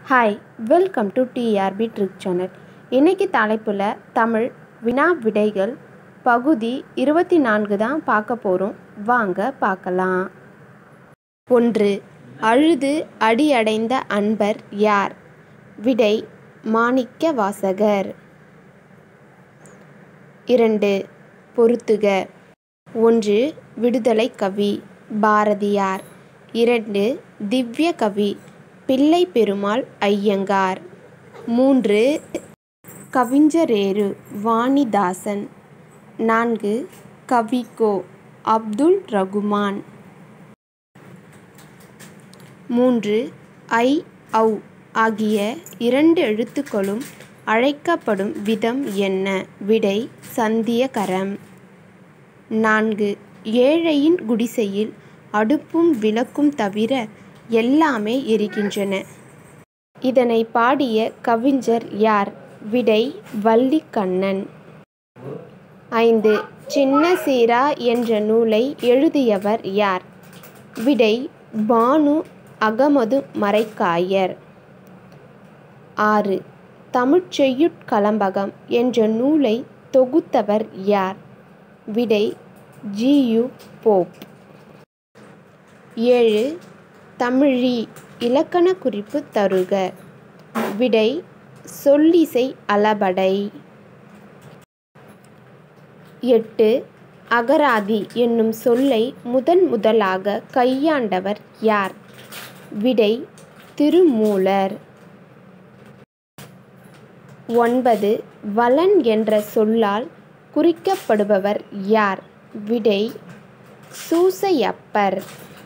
hi welcome to TRP trick channel இன்னைக்கு தலைப்பில் தமிழ் வினா விடைகள் பகுதி இருபத்தி நான்கு தான் பார்க்க போகிறோம் வாங்க பார்க்கலாம் ஒன்று அழுது அடியடைந்த அன்பர் யார் விடை மாணிக்க வாசகர் இரண்டு பொறுத்துக ஒன்று விடுதலை கவி பாரதியார் இரண்டு திவ்ய கவி பிள்ளை பெருமாள் ஐயங்கார் மூன்று கவிஞரேறு வாணிதாசன் நான்கு கவிக்கோ அப்துல் ரகுமான் மூன்று ஐ ஔ ஆகிய இரண்டு எழுத்துக்களும் அழைக்கப்படும் விதம் என்ன விடை சந்தியகரம் நான்கு ஏழையின் குடிசையில் அடுப்பும் விளக்கும் தவிர எல்லாமே எரிகின்றன இதனை பாடிய கவிஞர் யார் விடை வள்ளிக்கண்ணன் ஐந்து சின்ன சீரா என்ற நூலை எழுதியவர் யார் விடை பானு அகமது மரைக்காயர் ஆறு தமிழ்ச்செய்யுட் கலம்பகம் என்ற நூலை தொகுத்தவர் யார் விடை ஜியு போப் ஏழு தமிழி இலக்கண குறிப்பு தருக விடை சொல்லிசை அளபடை எட்டு அகராதி என்னும் சொல்லை முதன் முதலாக கையாண்டவர் யார் விடை திருமூலர் ஒன்பது வலன் என்ற சொல்லால் குறிக்கப்படுபவர் யார் விடை சூசையப்பர்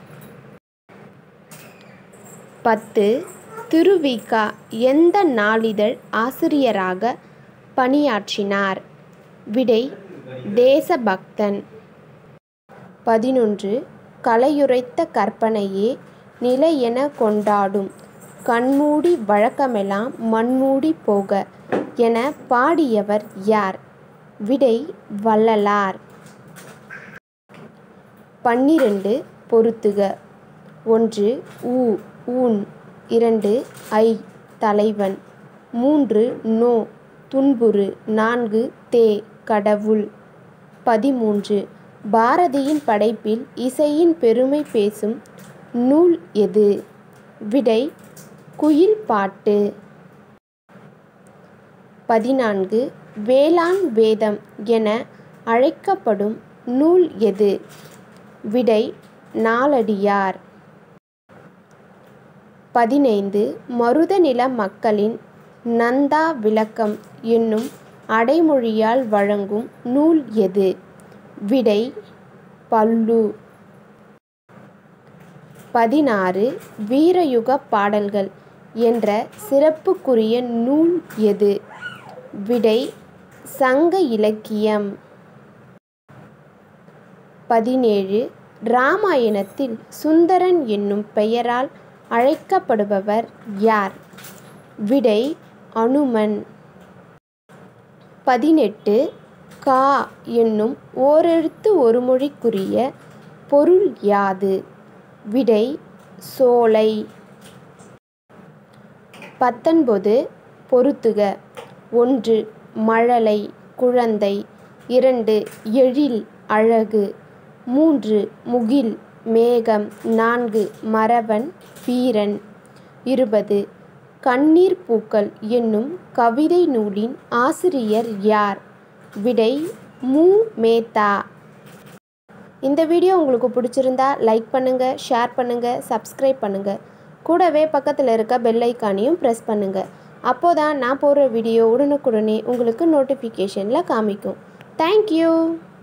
பத்து திருவிகா எந்த நாளிதழ் ஆசிரியராக பணியாற்றினார் விடை தேசபக்தன் பதினொன்று கலையுரைத்த கற்பனையே நிலை என கொண்டாடும் கண்மூடி வழக்கமெல்லாம் மண்மூடி போக என பாடியவர் யார் விடை வள்ளலார் பன்னிரண்டு பொருத்துக ஒன்று ஊ ஊன் இரண்டு ஐ தலைவன் மூன்று நோ துன்புறு நான்கு தே கடவுள் பதிமூன்று பாரதியின் படைப்பில் இசையின் பெருமை பேசும் நூல் எது விடை குயில் பாட்டு பதினான்கு வேளாண் வேதம் என அழைக்கப்படும் நூல் எது விடை நாலடியார் பதினைந்து மருதநில மக்களின் நந்தா விளக்கம் என்னும் அடைமொழியால் வழங்கும் நூல் எது விடை பல்லு பதினாறு வீரயுக பாடல்கள் என்ற சிறப்புக்குரிய நூல் எது விடை சங்க இலக்கியம் பதினேழு இராமாயணத்தில் சுந்தரன் என்னும் பெயரால் அழைக்கப்படுபவர் யார் விடை அனுமன் பதினெட்டு கா என்னும் ஓரெழுத்து ஒரு மொழிக்குரிய பொருள் யாது விடை சோலை பத்தொன்பது பொருத்துக ஒன்று மழலை குழந்தை இரண்டு எழில் அழகு மூன்று முகில் மேகம் நான்கு மறவன் வீரன் இருபது கண்ணீர் பூக்கள் என்னும் கவிதை நூலின் ஆசிரியர் யார் விடை மு மேத்தா இந்த வீடியோ உங்களுக்கு பிடிச்சிருந்தா லைக் பண்ணுங்கள் ஷேர் பண்ணுங்கள் சப்ஸ்கிரைப் பண்ணுங்கள் கூடவே பக்கத்தில் இருக்க பெல் ஐக்கானையும் ப்ரெஸ் பண்ணுங்கள் அப்போதான் நான் போடுற வீடியோ உடனுக்குடனே உங்களுக்கு நோட்டிஃபிகேஷனில் காமிக்கும் தேங்க்யூ